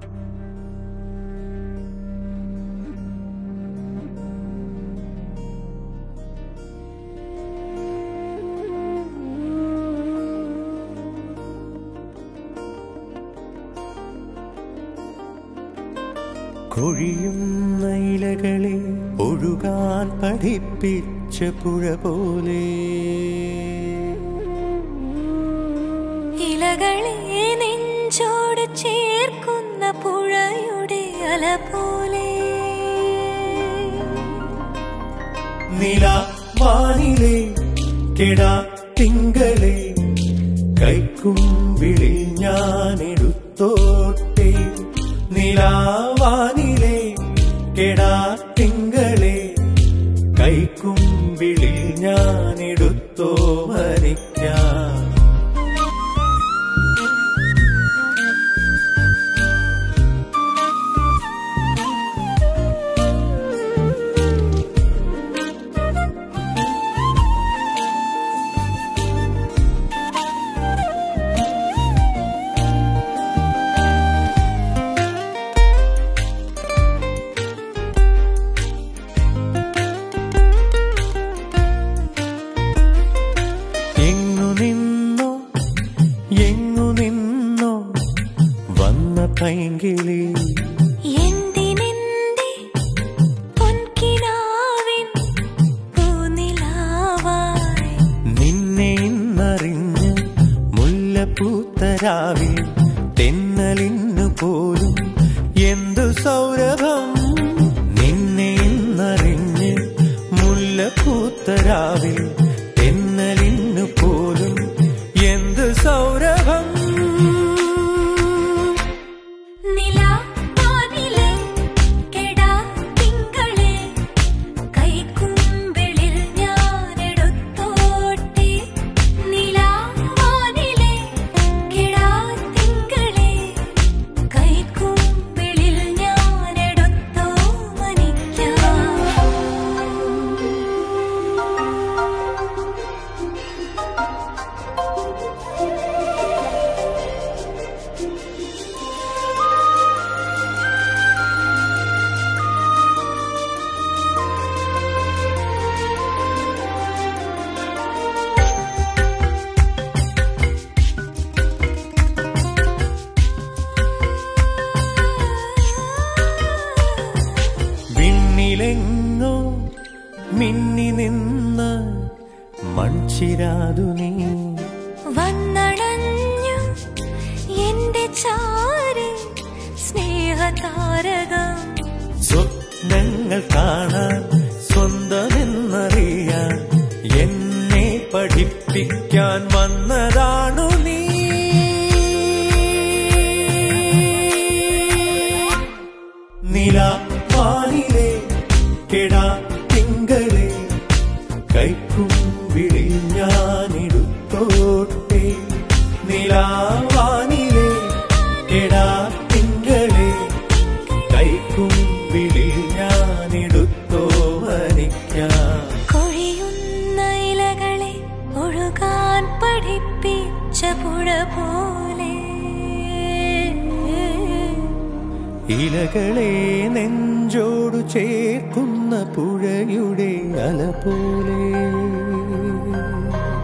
കൊഴിയുന്ന ഇലകളെ ഒഴുകാൻ പഠിപ്പിച്ച പുഴ പോലെ ഇലകളെ നെഞ്ചോട് ചേർക്കുന്ന പുഴയുടെ അല പോലെ നില വാനിലെ കെടാ തിങ്കളെ കൈക്കുമ്പിളിൽ ഞാൻ എടുത്തോട്ടെ നിലാവാനിലെ കെടാ തിങ്കളെ കൈക്കുമ്പിളിൽ ഞാൻ എടുത്തോ മരിക്കാം എങ്ങു നിന്നോ എങ്ങു നിന്നോ വന്ന പൈങ്കിളി എന്തിനെന്റെ പൊൻകിനാവിൻ പൂനിലാവായി നിന്നെ ഇന്നറിഞ്ഞ് മുല്ലപ്പൂത്തരാവിൽ തെന്നലിന്നു പോലും എന്തു സൗരഭം നിന്നെ ഇന്നറിഞ്ഞ് മുല്ലപ്പൂത്തരാവിൽ തെന്നലിന്നു പോലും എന്തു സൗരഭം നിലാവാനിലെ കെടാത്തിങ്കളെ കൈക്കുമ്പിളിൽ ഞാനെടുത്തോട്ടെ നിലാവാനിലെ കെടാത്തിങ്കളെ കൈക്കുമ്പിളിൽ ഞാനെടുത്തോ മനിക്കാം വിണ്ണിലെങ്ങോ മിന്നി നിന്ന് മൺചിരാതു നീ വന്നണഞ്ഞു എന്റെ ചാരി സ്നേഹതാരകം സ്വപ്നങ്ങൾ കാണാൻ സ്വന്തമെന്നറിയാൻ എന്നെ പഠിപ്പിക്കാൻ വന്നതാണു നീ നിലാവാനിലെ കെടാ തിങ്കളെ കൈക്കും വിളി ഞാനെടുത്തോട്ടെ നിലാവാനിലെ കെടാ തിങ്കളെ കൈക്കും വിളി ഞാനെടുത്തോ വനിക്കാം കൊഴിയുന്ന ഇലകളെ ഒഴുകാൻ പഠിപ്പിച്ച പുഴ പോലെ ഇലകളെ നെഞ്ചോടു ചേർക്കുന്ന പുഴയുടെ അല പോലെ